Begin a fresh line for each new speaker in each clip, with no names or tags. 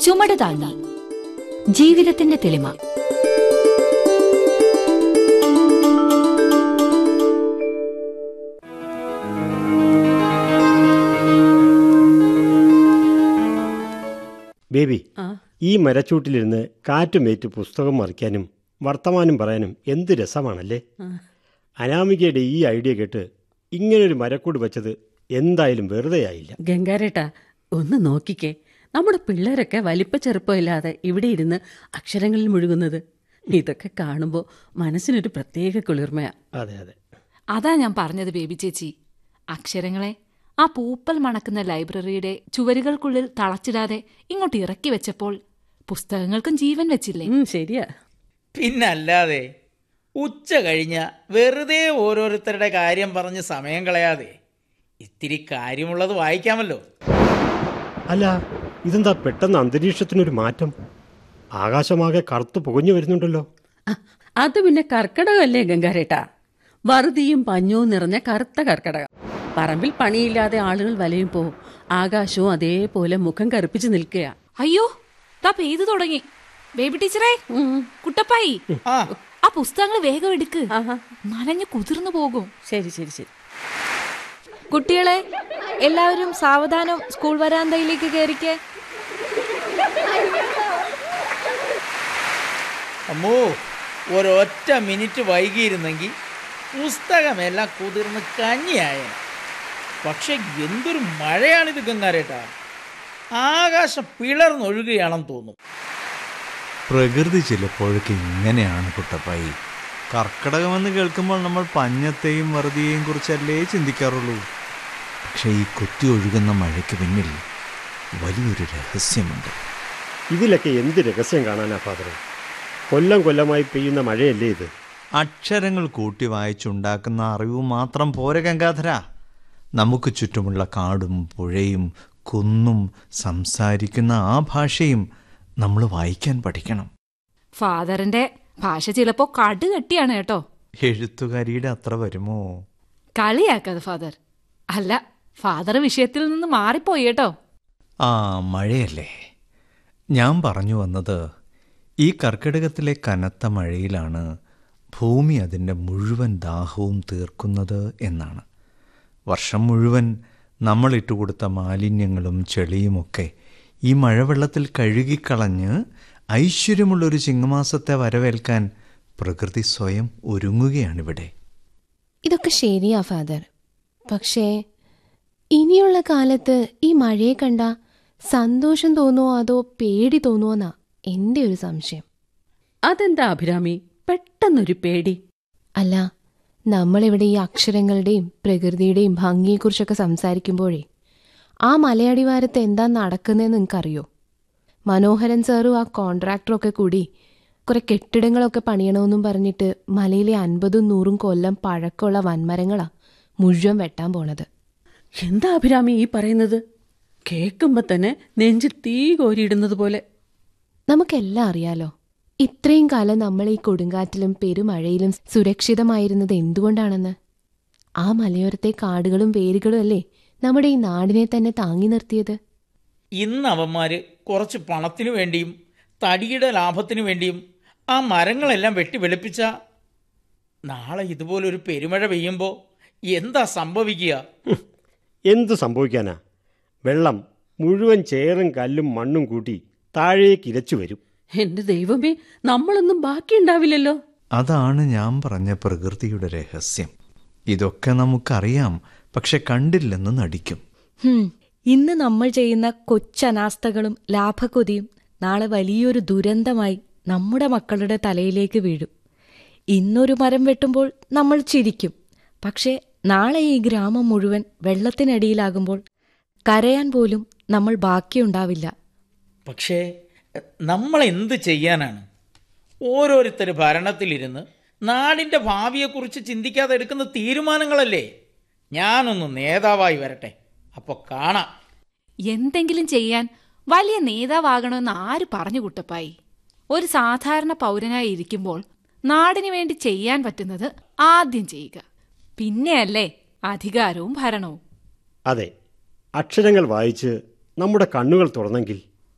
ചുമട് താങ്ങി ജീവിതത്തിന്റെ തെളിമ
ബേബി
ആ
ഈ മരച്ചൂട്ടിലിരുന്ന് കാറ്റുമേറ്റ് പുസ്തകം മറിക്കാനും വർത്തമാനം പറയാനും എന്ത് രസമാണല്ലേ
ആ.
അനാമികയുടെ ഈ ഐഡിയ കേട്ട് ഇങ്ങനൊരു മരക്കൂട് വെച്ചത് എന്തായാലും വെറുതെ ആയില്ല
ഗംഗാരേട്ടാ ഒന്ന് നോക്കിക്കേ നമ്മുടെ പിള്ളേരൊക്കെ വലിപ്പ ചെറുപ്പമില്ലാതെ ഇവിടെ ഇരുന്ന് അക്ഷരങ്ങളിൽ മുഴുകുന്നത് ഇതൊക്കെ കാണുമ്പോൾ മനസ്സിനൊരു പ്രത്യേക കുളിർമയാ
അതെ അതെ
അതാ ഞാൻ പറഞ്ഞത് ബേബി ചേച്ചി അക്ഷരങ്ങളെ ആ പൂപ്പൽ മണക്കുന്ന ലൈബ്രറിയുടെ ചുവരുകൾക്കുള്ളിൽ തളച്ചിടാതെ ഇങ്ങോട്ട് ഇറക്കി വെച്ചപ്പോൾ പുസ്തകങ്ങൾക്കും ജീവൻ വെച്ചില്ലേ
ഉം, ശരിയാ
പിന്നല്ലാതെ ഉച്ച കഴിഞ്ഞ വെറുതെ ഓരോരുത്തരുടെ കാര്യം പറഞ്ഞ് സമയം കളയാതെ ഇത്തിരി കാര്യമുള്ളത് വായിക്കാമല്ലോ
അല്ല ഇതെന്താ പെട്ടെന്ന് അന്തരീക്ഷത്തിനൊരു മാറ്റം ആകാശമാകെ കറുത്തു പുകഞ്ഞു വരുന്നുണ്ടല്ലോ
ആ, അത് പിന്നെ കർക്കടകമല്ലേ ഗംഗാരേട്ടാ വറുതിയും പഞ്ഞവും നിറഞ്ഞ കറുത്ത കർക്കടകം പറമ്പിൽ പണിയില്ലാതെ ആളുകൾ വലയുമ്പോൾ ആകാശവും അതേപോലെ മുഖം കറുപ്പിച്ച് നിൽക്കുക
അയ്യോ ദാ പെയ്തു തുടങ്ങി ബേബി ടീച്ചറേ കുട്ടപ്പായി
ആ
ആ പുസ്തകങ്ങൾ വേഗം എടുക്ക്
ആഹാ
നനഞ്ഞു കുതിർന്നു പോകും
ശരി ശരി ശരി
കുട്ടികളെ എല്ലാവരും സാവധാനം സ്കൂൾ വരാന്തയിലേക്ക് കയറിക്കേ
അമ്മോ ഒരൊറ്റ മിനിറ്റ് വൈകിയിരുന്നെങ്കിൽ പുസ്തകമെല്ലാം കുതിർന്ന് കഞ്ഞിയായ പക്ഷെ എന്തൊരു മഴയാണിത് ഗംഗാരേട്ടാ ആകാശം പിളർന്നൊഴുകുകയാണെന്ന് തോന്നും
പ്രകൃതി ചിലപ്പോഴൊക്കെ ഇങ്ങനെയാണ് കുട്ടപ്പായി കർക്കടകമെന്ന് കേൾക്കുമ്പോൾ നമ്മൾ പഞ്ഞത്തെയും വറുതിയെയും കുറിച്ചല്ലേ ചിന്തിക്കാറുള്ളൂ പക്ഷേ ഈ കുത്തി ഒഴുകുന്ന മഴയ്ക്ക് പിന്നിൽ വലിയൊരു രഹസ്യമുണ്ട്
ഇതിലൊക്കെ എന്ത് രഹസ്യം കാണാനാ ഫാദറെ കൊല്ലം കൊല്ലമായി പെയ്യുന്ന മഴയല്ലേ ഇത്
അക്ഷരങ്ങൾ കൂട്ടി വായിച്ചുണ്ടാക്കുന്ന അറിവ് മാത്രം പോരെ ഗംഗാധര നമുക്ക് ചുറ്റുമുള്ള കാടും പുഴയും കുന്നും സംസാരിക്കുന്ന ആ ഭാഷയും നമ്മൾ വായിക്കാൻ പഠിക്കണം
ഫാദറിന്റെ ഭാഷ ചിലപ്പോ കടുകട്ടിയാണ് കേട്ടോ
എഴുത്തുകാരിയുടെ അത്ര വരുമോ
കളിയാക്കാതെ ഫാദർ അല്ല ഫാദർ വിഷയത്തിൽ നിന്ന് മാറിപ്പോയി കേട്ടോ
ആ മഴയല്ലേ ഞാൻ പറഞ്ഞു വന്നത് ഈ കർക്കിടകത്തിലെ കനത്ത മഴയിലാണ് ഭൂമി അതിൻ്റെ മുഴുവൻ ദാഹവും തീർക്കുന്നത് എന്നാണ് വർഷം മുഴുവൻ നമ്മൾ ഇട്ടുകൊടുത്ത മാലിന്യങ്ങളും ചെളിയുമൊക്കെ ഈ മഴവെള്ളത്തിൽ കഴുകിക്കളഞ്ഞ് ഐശ്വര്യമുള്ളൊരു ചിങ്ങമാസത്തെ വരവേൽക്കാൻ പ്രകൃതി സ്വയം ഒരുങ്ങുകയാണിവിടെ
ഇതൊക്കെ ശരിയാ ഫാദർ പക്ഷേ ഇനിയുള്ള കാലത്ത് ഈ മഴയെ കണ്ട സന്തോഷം തോന്നുമോ അതോ പേടി തോന്നുമോന്നാ എൻ്റെ ഒരു സംശയം
അതെന്താ അഭിരാമി പെട്ടെന്നൊരു പേടി
അല്ല നമ്മളിവിടെ ഈ അക്ഷരങ്ങളുടെയും പ്രകൃതിയുടെയും ഭംഗിയെക്കുറിച്ചൊക്കെ സംസാരിക്കുമ്പോഴേ ആ മലയടിവാരത്ത് എന്താ നടക്കുന്നതെന്ന് നിങ്ങൾക്കറിയോ മനോഹരൻ സാറും ആ കോൺട്രാക്ടറും ഒക്കെ കൂടി കുറെ കെട്ടിടങ്ങളൊക്കെ പണിയണമെന്നും പറഞ്ഞിട്ട് മലയിലെ അൻപതും നൂറും കൊല്ലം പഴക്കമുള്ള വൻമരങ്ങളാ മുഴുവൻ വെട്ടാൻ പോണത്
എന്താ അഭിരാമി ഈ പറയുന്നത് കേൾക്കുമ്പോ തന്നെ നെഞ്ചിൽ തീ കോരിയിടുന്നത് പോലെ
നമുക്കെല്ലാം അറിയാലോ ഇത്രയും കാലം നമ്മൾ ഈ കൊടുങ്കാറ്റിലും പെരുമഴയിലും സുരക്ഷിതമായിരുന്നത് എന്തുകൊണ്ടാണെന്ന് ആ മലയോരത്തെ കാടുകളും വേരുകളും അല്ലേ നമ്മുടെ ഈ നാടിനെ തന്നെ താങ്ങി നിർത്തിയത്
ഇന്ന് അവന്മാർ കുറച്ച് പണത്തിനു വേണ്ടിയും തടിയുടെ ലാഭത്തിനു വേണ്ടിയും ആ മരങ്ങളെല്ലാം വെട്ടി വെളുപ്പിച്ച നാളെ ഇതുപോലൊരു പെരുമഴ പെയ്യുമ്പോൾ എന്താ സംഭവിക്കുക
ഹും, എന്ത് സംഭവിക്കാനാ വെള്ളം മുഴുവൻ ചേറും കല്ലും മണ്ണും കൂട്ടി താഴേക്ക് ഇരച്ചു വരും
എന്റെ ദൈവമേ നമ്മളൊന്നും ബാക്കിയുണ്ടാവില്ലല്ലോ
അതാണ് ഞാൻ പറഞ്ഞ പ്രകൃതിയുടെ രഹസ്യം ഇതൊക്കെ നമുക്കറിയാം പക്ഷെ കണ്ടില്ലെന്ന് നടിക്കും
ഹും, ഇന്ന് നമ്മൾ ചെയ്യുന്ന കൊച്ചനാസ്ഥകളും ലാഭക്കൊതിയും നാളെ വലിയൊരു ദുരന്തമായി നമ്മുടെ മക്കളുടെ തലയിലേക്ക് വീഴും ഇന്നൊരു മരം വെട്ടുമ്പോൾ നമ്മൾ ചിരിക്കും പക്ഷേ നാളെ ഈ ഗ്രാമം മുഴുവൻ വെള്ളത്തിനടിയിലാകുമ്പോൾ കരയാൻ പോലും നമ്മൾ ബാക്കിയുണ്ടാവില്ല
പക്ഷേ നമ്മൾ എന്ത് ചെയ്യാനാണ് ഓരോരുത്തർ ഭരണത്തിലിരുന്ന് നാടിൻ്റെ ഭാവിയെക്കുറിച്ച് ചിന്തിക്കാതെ എടുക്കുന്ന തീരുമാനങ്ങളല്ലേ ഞാനൊന്ന് നേതാവായി വരട്ടെ അപ്പോൾ കാണാം
എന്തെങ്കിലും ചെയ്യാൻ വലിയ നേതാവാകണമെന്ന് ആര് പറഞ്ഞു കുട്ടപ്പായി ഒരു സാധാരണ പൗരനായി ഇരിക്കുമ്പോൾ നാടിനു വേണ്ടി ചെയ്യാൻ പറ്റുന്നത് ആദ്യം ചെയ്യുക പിന്നെയല്ലേ അധികാരവും ഭരണവും
അതെ അക്ഷരങ്ങൾ വായിച്ച് നമ്മുടെ കണ്ണുകൾ തുറന്നെങ്കിൽ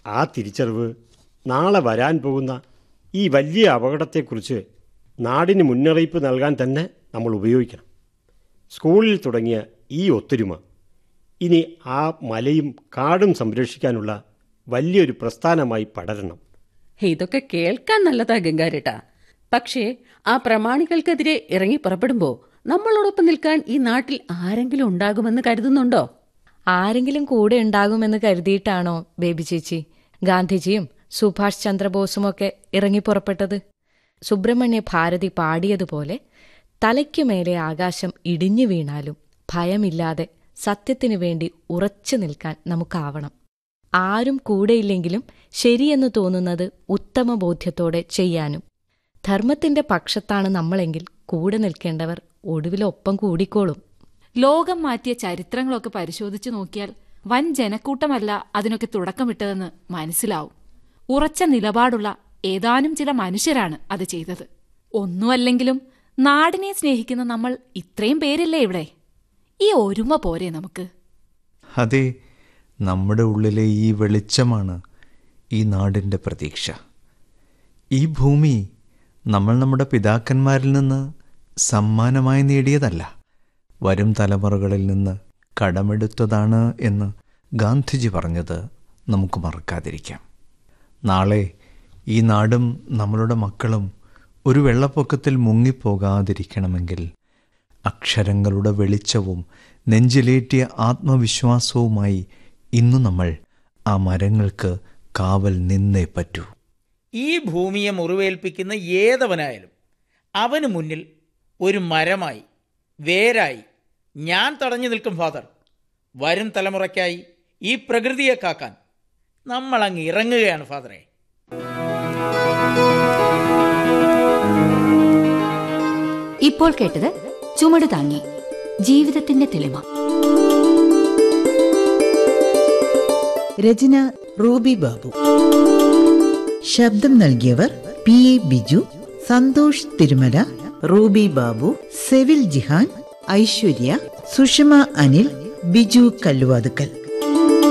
ആ തിരിച്ചറിവ് നാളെ വരാൻ പോകുന്ന ഈ വലിയ അപകടത്തെക്കുറിച്ച് നാടിന് മുന്നറിയിപ്പ് നൽകാൻ തന്നെ നമ്മൾ ഉപയോഗിക്കണം സ്കൂളിൽ തുടങ്ങിയ ഈ ഒത്തൊരുമ ഇനി ആ മലയും കാടും സംരക്ഷിക്കാനുള്ള വലിയൊരു പ്രസ്ഥാനമായി പടരണം
ഇതൊക്കെ കേൾക്കാൻ നല്ലതാ ഗംഗാരേട്ടാ പക്ഷേ ആ പ്രമാണികൾക്കെതിരെ ഇറങ്ങി പുറപ്പെടുമ്പോ നമ്മളോടൊപ്പം നിൽക്കാൻ ഈ നാട്ടിൽ ആരെങ്കിലും ഉണ്ടാകുമെന്ന് കരുതുന്നുണ്ടോ
ആരെങ്കിലും കൂടെ ഉണ്ടാകുമെന്ന് കരുതിയിട്ടാണോ ബേബി ചേച്ചി ഗാന്ധിജിയും സുഭാഷ് ചന്ദ്രബോസുമൊക്കെ ഇറങ്ങി പുറപ്പെട്ടത് സുബ്രഹ്മണ്യ ഭാരതി പാടിയതുപോലെ തലയ്ക്കുമേലെ ആകാശം ഇടിഞ്ഞു വീണാലും ഭയമില്ലാതെ സത്യത്തിനു വേണ്ടി ഉറച്ചു നിൽക്കാൻ നമുക്കാവണം ആരും കൂടെയില്ലെങ്കിലും ശരിയെന്ന് തോന്നുന്നത് ഉത്തമ ബോധ്യത്തോടെ ചെയ്യാനും ധർമ്മത്തിന്റെ പക്ഷത്താണ് നമ്മളെങ്കിൽ കൂടെ നിൽക്കേണ്ടവർ ഒടുവിലൊപ്പം കൂടിക്കോളും
ലോകം മാറ്റിയ ചരിത്രങ്ങളൊക്കെ പരിശോധിച്ചു നോക്കിയാൽ വൻ ജനക്കൂട്ടമല്ല അതിനൊക്കെ തുടക്കമിട്ടതെന്ന് മനസ്സിലാവും ഉറച്ച നിലപാടുള്ള ഏതാനും ചില മനുഷ്യരാണ് അത് ചെയ്തത് ഒന്നുമല്ലെങ്കിലും നാടിനെ സ്നേഹിക്കുന്ന നമ്മൾ ഇത്രയും പേരില്ലേ ഇവിടെ ഈ ഒരുമ പോരെ നമുക്ക്
അതെ നമ്മുടെ ഉള്ളിലെ ഈ വെളിച്ചമാണ് ഈ നാടിൻ്റെ പ്രതീക്ഷ ഈ ഭൂമി നമ്മൾ നമ്മുടെ പിതാക്കന്മാരിൽ നിന്ന് സമ്മാനമായി നേടിയതല്ല വരും തലമുറകളിൽ നിന്ന് കടമെടുത്തതാണ് എന്ന് ഗാന്ധിജി പറഞ്ഞത് നമുക്ക് മറക്കാതിരിക്കാം നാളെ ഈ നാടും നമ്മളുടെ മക്കളും ഒരു വെള്ളപ്പൊക്കത്തിൽ മുങ്ങിപ്പോകാതിരിക്കണമെങ്കിൽ അക്ഷരങ്ങളുടെ വെളിച്ചവും നെഞ്ചിലേറ്റിയ ആത്മവിശ്വാസവുമായി ഇന്നു നമ്മൾ ആ മരങ്ങൾക്ക് കാവൽ നിന്നേ പറ്റൂ
ഈ ഭൂമിയെ മുറിവേൽപ്പിക്കുന്ന ഏതവനായാലും അവന് മുന്നിൽ ഒരു മരമായി വേരായി ഞാൻ തടഞ്ഞു നിൽക്കും ഫാദർ വരും തലമുറയ്ക്കായി ഈ പ്രകൃതിയെ കാക്കാൻ നമ്മൾ അങ്ങ് ഇറങ്ങുകയാണ് ഫാദറെ
ഇപ്പോൾ കേട്ടത് ചുമട് താങ്ങി ജീവിതത്തിന്റെ തെളിമ
രചന റൂബി ബാബു ശബ്ദം നൽകിയവർ പി എ ബിജു സന്തോഷ് തിരുമല റൂബി ബാബു സെവിൽ ജിഹാൻ ഐശ്വര്യ സുഷമ അനിൽ ബിജു കല്ലുവാതുക്കൽ